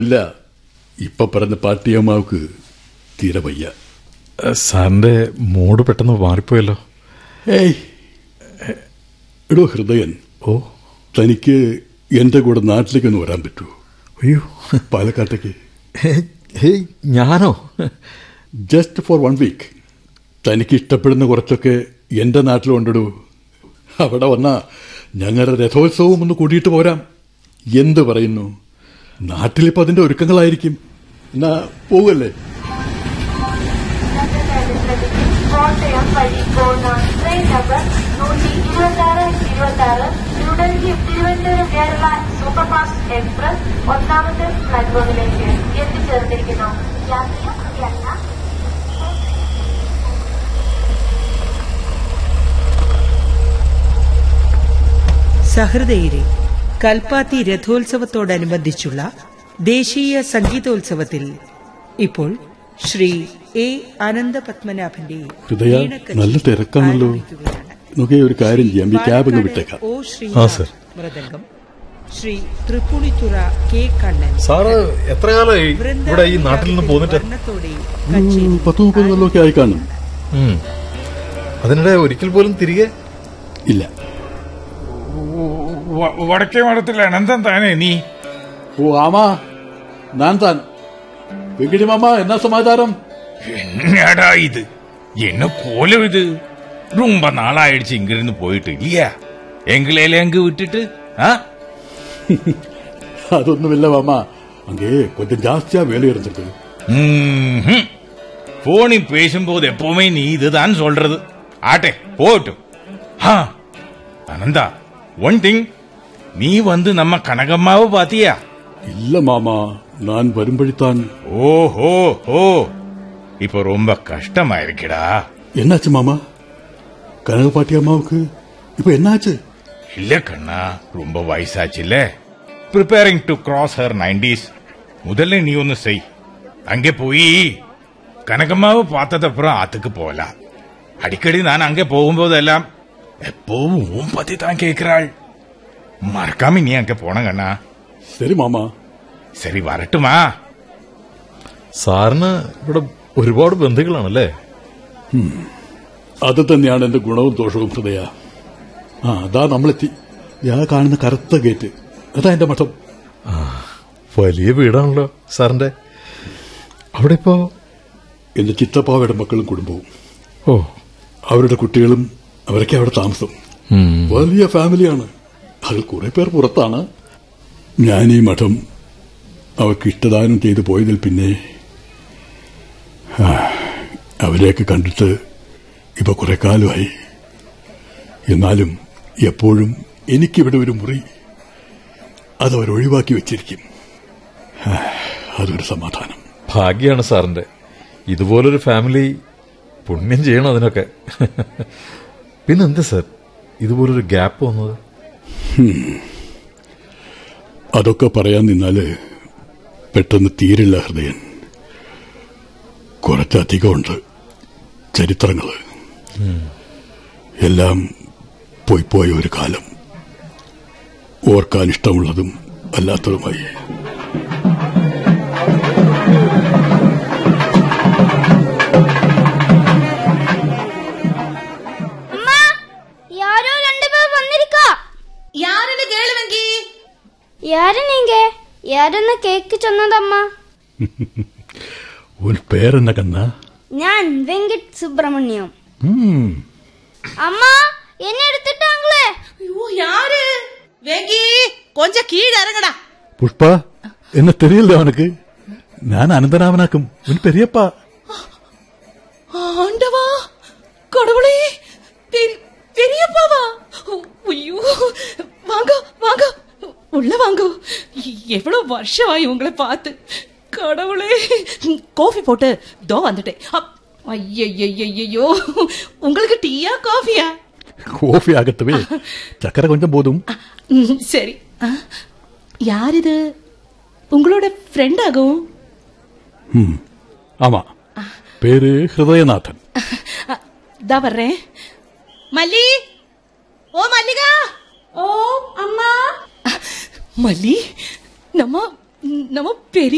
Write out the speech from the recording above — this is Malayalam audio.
ഇല്ല ഇപ്പൊ പറഞ്ഞ പാട്ടിയമ്മാവക്ക് തീരെ വയ്യ സാറിന്റെ മൂഡ് പെട്ടെന്ന് മാറിപ്പോയല്ലോ ഏയ് എടോ ഹൃദയൻ ഓ തനിക്ക് എന്റെ കൂടെ നാട്ടിലേക്കൊന്ന് വരാൻ പറ്റൂ അയ്യോ പാലക്കാട്ടേക്ക് ഹേയ്, ഹേയ് ഞാനോ ജസ്റ്റ് ഫോർ വൺ വീക്ക് തനിക്ക് ഇഷ്ടപ്പെടുന്ന കുറച്ചൊക്കെ എന്റെ നാട്ടിലുണ്ടടൂ അവിടെ വന്നാ ഞങ്ങളുടെ രഥോത്സവം ഒന്ന് കൂടിയിട്ട് പോരാം എന്ത് പറയുന്നു നാട്ടിലിപ്പോ അതിന്റെ ഒരുക്കങ്ങളായിരിക്കും എന്നാ പോവല്ലേ കോട്ടയം വഴി പോകുന്ന ട്രെയിൻ നമ്പർ നൂറ്റി ഇരുപത്തി ആറ് ഇരുപത്തി ആറ് ന്യൂഡൽഹി തിരുവനന്തപുരം കേരള സൂപ്പർഫാസ്റ്റ് എക്സ്പ്രസ് ഒന്നാമത്തെ പ്ലാറ്റ്ഫോമിലേക്ക് എത്തിച്ചേർന്നിരിക്കുന്നു യാത്രിക യാത്ര സഹൃദയരെ കൽപ്പാത്തി രഥോത്സവത്തോടനുബന്ധിച്ചുള്ള ദേശീയ സംഗീതോത്സവത്തിൽ ഇപ്പോൾ ശ്രീ എ അനന്തപത്മനാഭന്റെ ഹൃദയ വീണക്കച്ചേരി നല്ല തിരക്കാണല്ലോ ആരംഭിക്കുകയാണ്. നമുക്ക് ഒരു കാര്യം ചെയ്യാം ഈ ക്യാബ് അങ്ങ് വിട്ടേക്കാം പാലക്കാട് ഒ ശ്രീ ആ, sir. Mridangam Shri Thrippunithura K Kannan sir എത്ര കാലമായി ഇവിടെ ഈ നാട്ടിൽ നിന്ന് പോന്നിട്ട് വർണ്ണത്തോടെ ഒരു കച്ചേരി പത്ത് മുപ്പത് കൊല്ലമൊക്കെ ആയി കാണും ഉം. അതിനിടെ ഒരിക്കൽ പോലും തിരികെ ഇല്ല വ- വടക്കേ മഠത്തിൽ അനന്തം താനേ നീ ഓ ആമാ ഞാൻ താൻ വെങ്കിടി മാമ എന്നാ സമാചാരം என்னடா இது என்ன கோலம் இது ரொம்ப நாளாயிடுச்சு இங்க இருந்து போயிட்டு இல்லையா எங்களையில எங்க விட்டுட்டு ஆ അതൊന്നുമില്ല മാമ அங்கே கொஞ்சம் ஜாஸ்தியா வேலை இருந்தது ம்ஹும். போனில் பேசும்போது எப்பவுமே நீ இதுதான் சொல்றது ஆட்டே போட்டும் ஆ, அனந்தா ஒன் திங் நீ வந்து நம்ம கனகம்மாவை பாத்தியா இல்ல மாமா நான் வரும்படித்தான் ஓஹோ ஓ இப்ப ரொம்ப கஷ்டமா இருக்குடா என்னாச்சு மாமா கனகப்பாட்டி அம்மாவுக்கு இப்ப என்னாச்சு இல்ல கண்ணா ரொம்ப வயசாச்சுல்ல preparing to cross her nineties முதல்ல நீ ஒன்னு செய் அங்கே போய் கனகம்மாவை பார்த்ததப்புறம் ஆத்துக்கு போகலாம் அடிக்கடி நான் அங்கே போகும்போதெல்லாம் எப்பவும் உன் பத்தி தான் கேட்கிறாள் மறக்காம நீ அங்க போன கண்ணா சரி மாமா சரி வரட்டுமா സാറിന് ഇവിടെ ഒരുപാട് ബന്ധുക്കളാണല്ലേ അത് തന്നെയാണ് എന്റെ ഗുണവും ദോഷവും ഹൃദയ ആ അതാ നമ്മളെത്തി ഞാൻ കാണുന്ന കറുത്ത ഗേറ്റ് അതാ എന്റെ മഠം വലിയ വീടാണല്ലോ സാറിന്റെ അവിടെ ഇപ്പോ എന്റെ ചിത്തപ്പാവയുടെ മക്കളും കുടുംബവും ഓ അവരുടെ കുട്ടികളും അവരൊക്കെ അവിടെ താമസം ഉം. വലിയ ഫാമിലിയാണ് അതിൽ കുറെ പേർ പുറത്താണ് ഞാൻ ഈ മഠം അവർക്ക് ഇഷ്ടദാനം ചെയ്തു പോയതിൽ പിന്നെ ആ, അവരെയൊക്കെ കണ്ടിട്ട് ഇപ്പൊ കുറെ കാലമായി എന്നാലും എപ്പോഴും എനിക്കിവിടെ ഒരു മുറി അതവർ ഒഴിവാക്കി വെച്ചിരിക്കും ആ, അതൊരു സമാധാനം ഭാഗ്യാണ് സാറിന്റെ ഇതുപോലൊരു ഫാമിലി പുണ്യം ചെയ്യണം അതിനൊക്കെ പിന്നെന്താ സാർ ഇതുപോലൊരു ഗ്യാപ്പ് വന്നത് അതൊക്കെ പറയാൻ നിന്നാല് പെട്ടെന്ന് തീരില്ല ഹൃദയൻ കുറച്ചധികമുണ്ട് ചരിത്രങ്ങള് എല്ലാം പോയി പോയ ഒരു കാലം ഓർക്കാൻ ഇഷ്ടമുള്ളതും അല്ലാത്തതുമായി அம்மா யாரோ ரெண்டு பேர் வந்திருக்கா யாருன்னு கேளு வெங்கி யாரு நீங்க யாருன்னு கேக்கு சொன்னதம்மா ഒരു പേരെന്ന കന്ന ഞാൻ வெங்கட் சுப்பிரமணியம் ഉം. அம்மா என்ன எடுத்துட்டாங்களே ஐயோ யாரு வெங்கி கொஞ்சம் கீழே இறங்கடா പുഷ്പ എന്നെ തെരിയല്ലോ അവനക്ക് ഞാൻ അനന്തരാമനാക്കും ഉൻ പെരിയപ്പ ஆண்டவா கடவுளே பெரி- பெரியப்பாவா ஐயோ வாங்க வாங்க உள்ள வாங்க எவ்வளவு வருஷமாயி உங்களை பார்த்து கடவுளே காஃபி போட்டு தோ வந்துட்டேன் ஐயோ உங்களுக்கு டீயா காஃபியா കോഫി ആകത്തവേ ചക്കര കൊഞ്ചം പോതും ம், சரி ஆ, யார் இது உங்களோட ஃப்ரெண்ட் ஆகும் ഉം. ആമാ പേര് ഹൃദയനാഥൻ அ, இதா வர்றேன் மல்லி ஓ மல்லிகா ஓ அம்மா மல்லி நம்ம நம்ம பெரிய